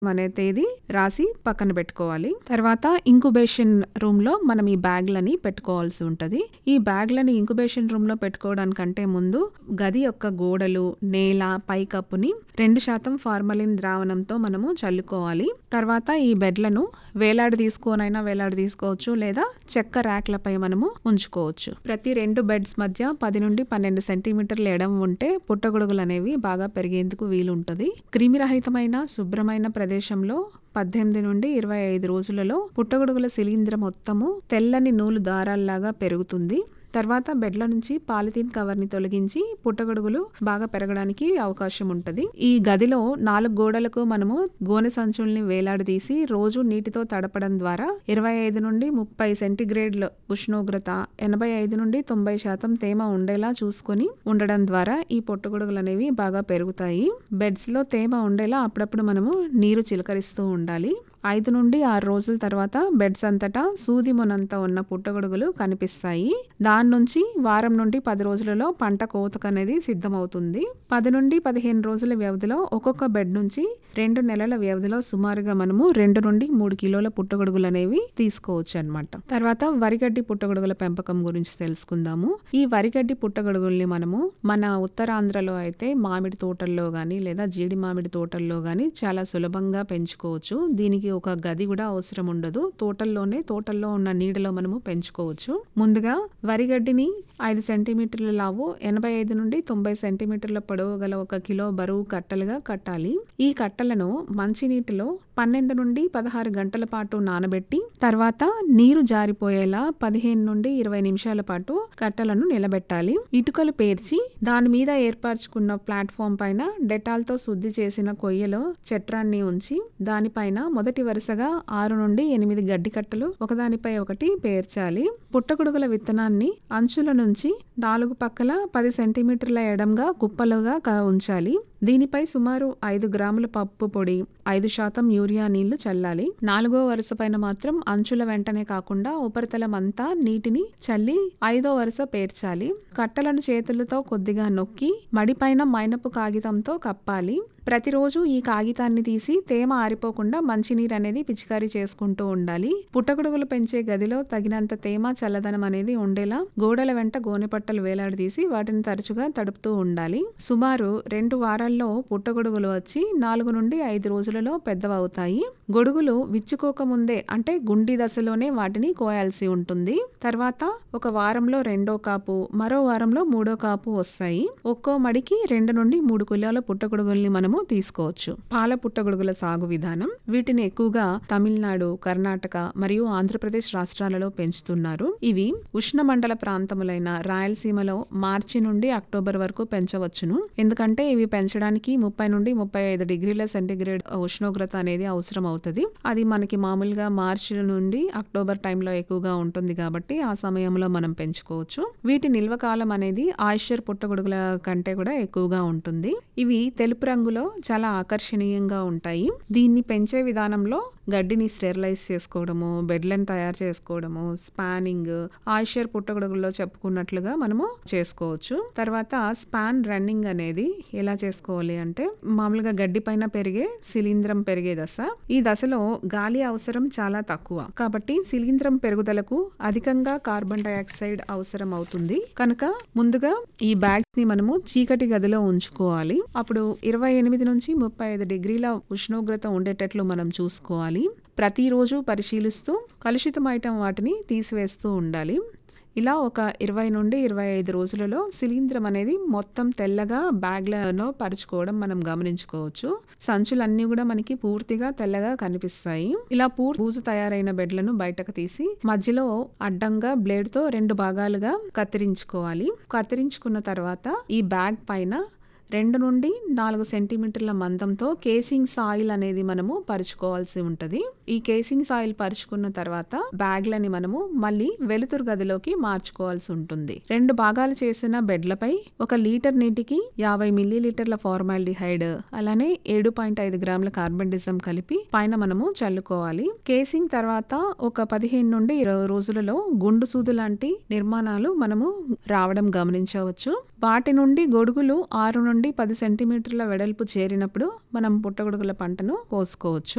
అనే తేదీ రాసి పక్కన పెట్టుకోవాలి తర్వాత ఇంకుబేషన్ రూమ్ లో మనం ఈ బ్యాగ్లని పెట్టుకోవాల్సి ఉంటది ఈ బ్యాగ్లని ఇంకుబేషన్ రూమ్ లో పెట్టుకోవడానికంటే ముందు గది యొక్క గోడలు నేల పైకప్పుని రెండు శాతం ఫార్మలిన్ ద్రావణంతో మనము చల్లుకోవాలి తర్వాత ఈ బెడ్లను వేలాడి తీసుకోనైనా వేలాడి తీసుకోవచ్చు లేదా చెక్క ర్యాక్లపై మనము ఉంచుకోవచ్చు ప్రతి రెండు బెడ్స్ మధ్య పది నుండి పన్నెండు సెంటీమీటర్ల ఎడం ఉంటే పుట్టగొడుగులు అనేవి బాగా పెరిగేందుకు వీలుంటది క్రిమిరహితమైన శుభ్రమైన ప్రదేశంలో పద్దెనిమిది నుండి ఇరవై ఐదు రోజులలో పుట్టగొడుగుల శిలీంధ్ర మొత్తము తెల్లని నూలు దారాల్లాగా పెరుగుతుంది తర్వాత బెడ్ల నుంచి పాలిథీన్ కవర్ ని తొలగించి పుట్టగొడుగులు బాగా పెరగడానికి అవకాశం ఉంటది ఈ గదిలో నాలుగు గోడలకు మనము గోనె సంచుల్ని వేలాడదీసి రోజు నీటితో తడపడం ద్వారా ఇరవై ఐదు నుండి ముప్పై సెంటీగ్రేడ్ల ఉష్ణోగ్రత ఎనభై ఐదు నుండి తొంభై శాతం తేమ ఉండేలా చూసుకొని ఉండడం ద్వారా ఈ పుట్టగొడుగులు అనేవి బాగా పెరుగుతాయి బెడ్స్ లో తేమ ఉండేలా అప్పుడప్పుడు మనము నీరు చిలకరిస్తూ ఉండాలి ఐదు నుండి ఆరు రోజుల తర్వాత బెడ్స్ అంతటా సూది మునంత ఉన్న పుట్టగొడుగులు కనిపిస్తాయి దాని నుంచి వారం నుండి పది రోజులలో పంట కోతకు అనేది సిద్ధమవుతుంది పది నుండి పదిహేను రోజుల వ్యవధిలో ఒక్కొక్క బెడ్ నుంచి రెండు నెలల వ్యవధిలో సుమారుగా మనము రెండు నుండి మూడు కిలోల పుట్టగొడుగులు అనేవి తీసుకోవచ్చు అనమాట తర్వాత వరిగడ్డి పుట్టగొడుగుల పెంపకం గురించి తెలుసుకుందాము ఈ వరిగడ్డి పుట్టగొడుగుల్ని మనము మన ఉత్తరాంధ్రలో అయితే మామిడి తోటల్లో గాని లేదా జీడి మామిడి తోటల్లో గాని చాలా సులభంగా పెంచుకోవచ్చు దీనికి ఒక గది కూడా అవసరం ఉండదు తోటల్లోనే తోటల్లో ఉన్న నీడలో మనము పెంచుకోవచ్చు ముందుగా వరిగడ్డిని ఐదు సెంటీమీటర్ల లావు ఎనభై ఐదు నుండి తొంభై సెంటీమీటర్ల పొడవు గల ఒక కిలో బరువు కట్టలుగా కట్టాలి ఈ కట్టలను మంచినీటిలో పన్నెండు నుండి పదహారు గంటల పాటు నానబెట్టి తర్వాత నీరు జారిపోయేలా పదిహేను నుండి ఇరవై నిమిషాల పాటు కట్టలను నిలబెట్టాలి ఇటుకలు పేర్చి దాని మీద ఏర్పరచుకున్న ప్లాట్ఫామ్ పైన డెటాల్తో శుద్ధి చేసిన కొయ్యలో చట్రాన్ని ఉంచి దానిపైన మొదటి వరుసగా ఆరు నుండి ఎనిమిది గడ్డి కట్టలు ఒకదానిపై ఒకటి పేర్చాలి పుట్టగొడుగుల విత్తనాన్ని అంచుల నుంచి నాలుగు పక్కల పది సెంటీమీటర్ల ఎడంగా కుప్పలుగా క- ఉంచాలి దీనిపై సుమారు ఐదు గ్రాముల పప్పు పొడి ఐదు శాతం యూరియా నీళ్లు చల్లాలి నాలుగో వరుస పైన మాత్రం అంచుల వెంటనే కాకుండా ఉపరితలం అంతా నీటిని చల్లి ఐదో వరుస పేర్చాలి కట్టలను చేతులతో కొద్దిగా నొక్కి మడిపైన మైనపు కాగితంతో కప్పాలి ప్రతిరోజు ఈ కాగితాన్ని తీసి తేమ ఆరిపోకుండా మంచినీరు అనేది పిచికారీ చేసుకుంటూ ఉండాలి పుట్టగొడుగులు పెంచే గదిలో తగినంత తేమ చల్లదనం అనేది ఉండేలా గోడల వెంట గోనెపట్టలు వేలాడదీసి వాటిని తరచుగా తడుపుతూ ఉండాలి సుమారు రెండు వారాల్లో పుట్టగొడుగులు వచ్చి నాలుగు నుండి ఐదు రోజులలో పెద్దవవుతాయి గొడుగులు విచ్చుకోక ముందే అంటే గుండి దశలోనే వాటిని కోయాల్సి ఉంటుంది తర్వాత ఒక వారంలో రెండో కాపు మరో వారంలో మూడో కాపు వస్తాయి ఒక్కో మడికి రెండు నుండి మూడు కిలోల పుట్టగొడుగుల్ని మనము తీసుకోవచ్చు పాల పుట్టగొడుగుల సాగు విధానం వీటిని ఎక్కువగా తమిళనాడు కర్ణాటక మరియు ఆంధ్రప్రదేశ్ రాష్ట్రాలలో పెంచుతున్నారు ఇవి ఉష్ణమండల ప్రాంతములైన రాయలసీమలో మార్చి నుండి అక్టోబర్ వరకు పెంచవచ్చును ఎందుకంటే ఇవి పెంచడానికి ముప్పై నుండి ముప్పై ఐదు డిగ్రీల సెంటీగ్రేడ్ ఉష్ణోగ్రత అనేది అవసరం అవుతుంది అది మనకి మామూలుగా మార్చి నుండి అక్టోబర్ టైంలో ఎక్కువగా ఉంటుంది కాబట్టి ఆ సమయంలో మనం పెంచుకోవచ్చు వీటి నిల్వ కాలం అనేది ఆయిషర్ పుట్టగొడుగుల కంటే కూడా ఎక్కువగా ఉంటుంది ఇవి తెలుపు రంగులో చాలా ఆకర్షణీయంగా ఉంటాయి దీన్ని పెంచే విధానంలో గడ్డిని స్టెరిలైజ్ చేసుకోవడము బెడ్లను తయారు చేసుకోవడము స్పానింగ్ ఆయిషర్ పుట్టగొడుగుల్లో చెప్పుకున్నట్లుగా మనము చేసుకోవచ్చు తర్వాత స్పాన్ రన్నింగ్ అనేది ఎలా చేసుకోవాలి అంటే మామూలుగా గడ్డి పైన పెరిగే శిలీంధ్రం పెరిగే దశ ఈ దశలో గాలి అవసరం చాలా తక్కువ కాబట్టి శిలీంధ్రం పెరుగుదలకు అధికంగా కార్బన్ డయాక్సైడ్ అవసరం అవుతుంది కనుక ముందుగా ఈ బ్యాగ్స్ ని మనము చీకటి గదిలో ఉంచుకోవాలి అప్పుడు ఇరవై ఎనిమిది నుంచి ముప్పై ఐదు డిగ్రీల ఉష్ణోగ్రత ఉండేటట్లు మనం చూసుకోవాలి ప్రతిరోజు పరిశీలిస్తూ కలుషితమైటం వాటిని తీసివేస్తూ ఉండాలి ఇలా ఒక ఇరవై నుండి ఇరవై ఐదు రోజులలో శిలీంధ్రం అనేది మొత్తం తెల్లగా బ్యాగ్లలో పరుచుకోవడం మనం గమనించుకోవచ్చు సంచులన్నీ కూడా మనకి పూర్తిగా తెల్లగా కనిపిస్తాయి ఇలా పూర్తి బూజు తయారైన బెడ్లను బయటకు తీసి మధ్యలో అడ్డంగా బ్లేడ్ తో రెండు భాగాలుగా కత్తిరించుకోవాలి కత్తిరించుకున్న తర్వాత ఈ బ్యాగ్ పైన రెండు నుండి నాలుగు సెంటీమీటర్ల మందంతో కేసింగ్ సాయిల్ అనేది మనము పరుచుకోవాల్సి ఉంటది ఈ కేసింగ్ సాయిల్ పరుచుకున్న తర్వాత బ్యాగ్లని మనము మళ్ళీ వెలుతురు గదిలోకి మార్చుకోవాల్సి ఉంటుంది రెండు భాగాలు చేసిన బెడ్లపై ఒక లీటర్ నీటికి యాభై మిల్లీ లీటర్ల ఫార్మాల్డిహైడ్ అలానే ఏడు పాయింట్ ఐదు గ్రాముల కార్బన్ డిజం కలిపి పైన మనము చల్లుకోవాలి కేసింగ్ తర్వాత ఒక పదిహేను నుండి ఇరవై రోజులలో గుండు సూదు లాంటి నిర్మాణాలు మనము రావడం గమనించవచ్చు వాటి నుండి గొడుగులు ఆరు నుండి పది సెంటీమీటర్ల వెడల్పు చేరినప్పుడు మనం పుట్టగొడుగుల పంటను కోసుకోవచ్చు